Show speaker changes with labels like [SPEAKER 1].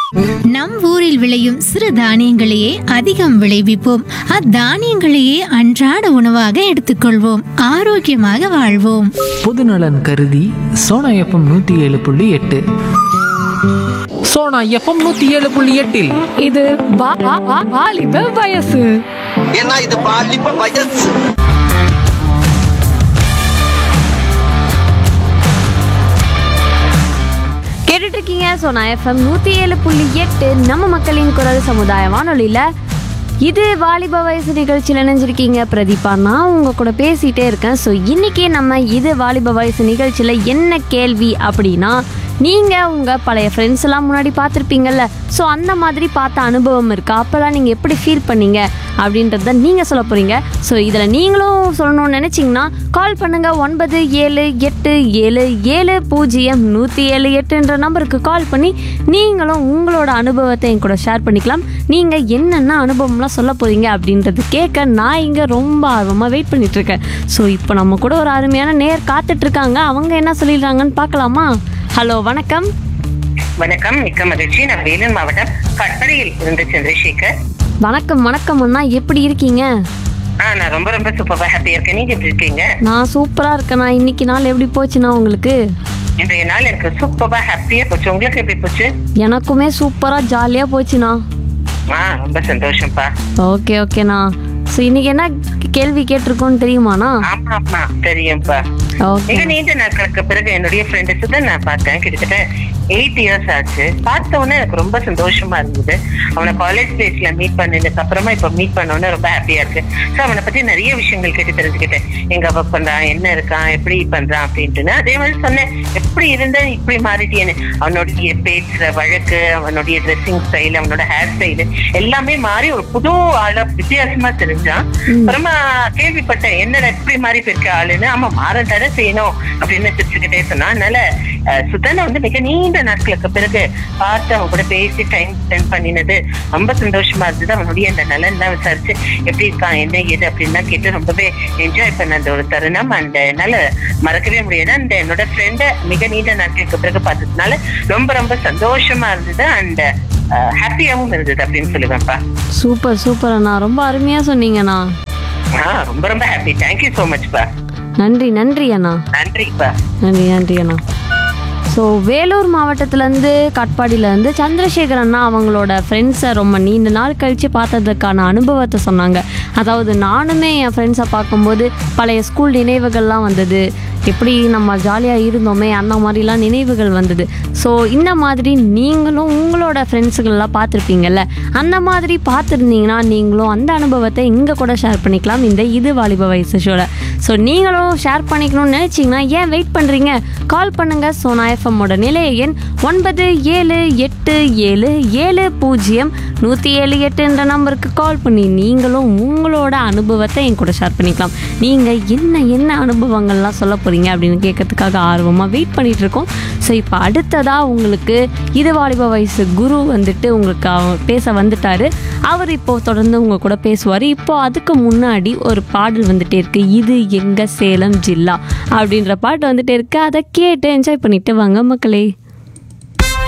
[SPEAKER 1] நம் ஊரில் விளையும் சிறு தானியங்களையே அதிகம் விளைவிப்போம் அத்தானியங்களையே அன்றாட உணவாக எடுத்துக்கொள்வோம் ஆரோக்கியமாக வாழ்வோம்
[SPEAKER 2] பொதுநலன் கருதி சோனா எஃப்எம் நூற்றி ஏழு புள்ளி எட்டு சோனா எஃப்எம் நூற்றி ஏழு புள்ளி எட்டில்
[SPEAKER 3] இது வா- வா- வா- வாலிப வயசு
[SPEAKER 4] ஏன்னா இது பாலிப்ப வயசு
[SPEAKER 5] கேட்டுட்டு இருக்கீங்க சோனா எஃப்எம் நூற்றி ஏழு புள்ளி எட்டு நம்ம மக்களின் குரல் சமுதாய வானொலியில் இது வாலிப வயசு நிகழ்ச்சியில் இணைஞ்சிருக்கீங்க பிரதீபா நான் உங்கள் கூட பேசிகிட்டே இருக்கேன் ஸோ இன்றைக்கி நம்ம இது வாலிப வயசு நிகழ்ச்சியில் என்ன கேள்வி அப்படின்னா நீங்கள் உங்கள் பழைய ஃப்ரெண்ட்ஸ் எல்லாம் முன்னாடி பார்த்துருப்பீங்கல்ல ஸோ அந்த மாதிரி பார்த்த அனுபவம் இருக்கா அப்போல்லாம் நீங்கள் எப்படி ஃபீல் பண்ணீங்க அப்படின்றத நீங்கள் சொல்ல போகிறீங்க ஸோ இதில் நீங்களும் சொல்லணும்னு நினச்சிங்கன்னா கால் பண்ணுங்கள் ஒன்பது ஏழு எட்டு ஏழு ஏழு பூஜ்ஜியம் நூற்றி ஏழு எட்டுன்ற நம்பருக்கு கால் பண்ணி நீங்களும் உங்களோட அனுபவத்தை என் கூட ஷேர் பண்ணிக்கலாம் நீங்கள் என்னென்ன அனுபவம்லாம் சொல்ல போகிறீங்க அப்படின்றது கேட்க நான் இங்கே ரொம்ப ஆர்வமாக வெயிட் பண்ணிகிட்ருக்கேன் ஸோ இப்போ நம்ம கூட ஒரு அருமையான நேர் காத்துட்ருக்காங்க அவங்க என்ன சொல்லிடுறாங்கன்னு பார்க்கலாமா ஹலோ வணக்கம்
[SPEAKER 6] வணக்கம் மிக்க மகிழ்ச்சி நான் வேலூர் மாவட்டம் கட்படியில் இருந்து சந்திரசேகர்
[SPEAKER 5] வணக்கம் வணக்கம் அண்ணா எப்படி இருக்கீங்க
[SPEAKER 6] ஆ நான் ரொம்ப ரொம்ப சூப்பரா ஹாப்பியா இருக்கேன் நீங்க எப்படி இருக்கீங்க
[SPEAKER 5] நான் சூப்பராக இருக்கேண்ணா இன்னைக்கு நாள் எப்படி போச்சுண்ணா உங்களுக்கு
[SPEAKER 6] இன்றைய நாள் எனக்கு சூப்பரா ஹாப்பியா போச்சு உங்களுக்கு எப்படி போச்சு
[SPEAKER 5] எனக்குமே சூப்பராக ஜாலியாக போச்சுண்ணா
[SPEAKER 6] ஆ ரொம்ப சந்தோஷம்ப்பா
[SPEAKER 5] ஓகே ஓகேண்ணா ஸோ இன்னைக்கு என்ன கேள்வி கேட்டிருக்கோன்னு தெரியுமாண்ணா
[SPEAKER 6] ஆமா ஆமா தெரியும்ப்பா
[SPEAKER 5] ஓகே
[SPEAKER 6] மிக நீண்ட நாட்களுக்கு பிறகு என்னுடைய ஃப்ரெண்டு சுதன் நான் பார்த்தேன் கிட்டத்தட்ட எயிட் இயர்ஸ் ஆச்சு பார்த்த உடனே எனக்கு ரொம்ப சந்தோஷமா இருந்தது அவனை காலேஜ் டேஸ்ல மீட் பண்ணதுக்கு அப்புறமா இப்ப மீட் பண்ண உடனே ரொம்ப ஹாப்பியா இருக்கு ஸோ அவனை பத்தி நிறைய விஷயங்கள் கேட்டு தெரிஞ்சுக்கிட்டேன் எங்க ஒர்க் பண்றான் என்ன இருக்கான் எப்படி பண்றான் அப்படின்ட்டுன்னு அதே மாதிரி சொன்னேன் எப்படி இருந்த இப்படி மாறிட்டியேன்னு அவனுடைய பேசுற வழக்கு அவனுடைய ட்ரெஸ்ஸிங் ஸ்டைல் அவனோட ஹேர் ஸ்டைல் எல்லாமே மாறி ஒரு புது ஆளா வித்தியாசமா தெரிஞ்சான் அப்புறமா கேள்விப்பட்டேன் என்னடா இப்படி மாறி போயிருக்க ஆளுன்னு ஆமா மாற தானே செய்யணும் அப்படின்னு சிரிச்சுக்கிட்டே சொன்னா அதனால அஹ், சுதனை வந்து மிக நீண்ட நாட்களுக்கு பிறகு பார்த்து அவன் கூட பேசி டைம் ஸ்பெண்ட் பண்ணினது ரொம்ப சந்தோஷமா இருந்தது அவனுடைய அந்த நலன்லாம் விசாரிச்சு எப்படி இருக்கான் என்ன ஏது அப்படின்லாம் கேட்டு ரொம்பவே என்ஜாய் பண்ண அந்த ஒரு தருணம் அந்த என்னால மறக்கவே முடியாது அந்த என்னோட ஃப்ரெண்டை மிக நீண்ட நாட்களுக்கு பிறகு பார்த்ததுனால ரொம்ப ரொம்ப சந்தோஷமா இருந்தது அந்த ஹாப்பியாவும் இருந்தது அப்படின்னு சொல்லுவேன்ப்பா
[SPEAKER 5] சூப்பர் சூப்பர் அண்ணா ரொம்ப அருமையாக சொன்னீங்கண்ணா
[SPEAKER 6] ஆ ரொம்ப ரொம்ப ஹாப்பி தேங்க்யூ ஸோ மச்ப்பா
[SPEAKER 5] நன்றி நன்றி அண்ணா
[SPEAKER 6] நன்றிப்பா
[SPEAKER 5] நன்றி நன்றி அண்ணா ஸோ வேலூர் மாவட்டத்துலேருந்து கட்பாடியிலேருந்து சந்திரசேகர் அண்ணா அவங்களோட ஃப்ரெண்ட்ஸை ரொம்ப நீண்ட நாள் கழித்து பார்த்ததுக்கான அனுபவத்தை சொன்னாங்க அதாவது நானுமே என் ஃப்ரெண்ட்ஸை பார்க்கும்போது பழைய ஸ்கூல் நினைவுகள்லாம் வந்தது எப்படி நம்ம ஜாலியாக இருந்தோமே அந்த மாதிரிலாம் நினைவுகள் வந்தது ஸோ இந்த மாதிரி நீங்களும் உங்களோட ஃப்ரெண்ட்ஸுகளெல்லாம் பார்த்துருப்பீங்கல்ல அந்த மாதிரி பார்த்துருந்தீங்கன்னா நீங்களும் அந்த அனுபவத்தை இங்கே கூட ஷேர் பண்ணிக்கலாம் இந்த இது வாலிப வயசு ஷோவில் ஸோ நீங்களும் ஷேர் பண்ணிக்கணும்னு நினச்சிங்கன்னா ஏன் வெயிட் பண்ணுறீங்க கால் பண்ணுங்கள் சோனா எஃப்எம்மோட நிலைய எண் ஒன்பது ஏழு எட்டு ஏழு ஏழு பூஜ்ஜியம் நூற்றி ஏழு எட்டுன்ற நம்பருக்கு கால் பண்ணி நீங்களும் உங்களோட அனுபவத்தை என் கூட ஷேர் பண்ணிக்கலாம் நீங்கள் என்ன என்ன அனுபவங்கள்லாம் சொல்ல போகிறீங்க அப்படின்னு கேட்கறதுக்காக ஆர்வமாக வெயிட் பண்ணிட்டு இருக்கோம் ஸோ இப்போ அடுத்ததாக உங்களுக்கு இது வாலிப வயசு குரு வந்துட்டு உங்களுக்கு அவ- பேச வந்துட்டாரு அவர் இப்போ தொடர்ந்து உங்க கூட பேசுவார் இப்போ அதுக்கு முன்னாடி ஒரு பாடல் வந்துட்டே இருக்கு இது எங்க சேலம் ஜில்லா அப்படின்ற பாட்டு வந்துட்டே இருக்கு அதை கேட்டு என்ஜாய் பண்ணிட்டு வாங்க மக்களே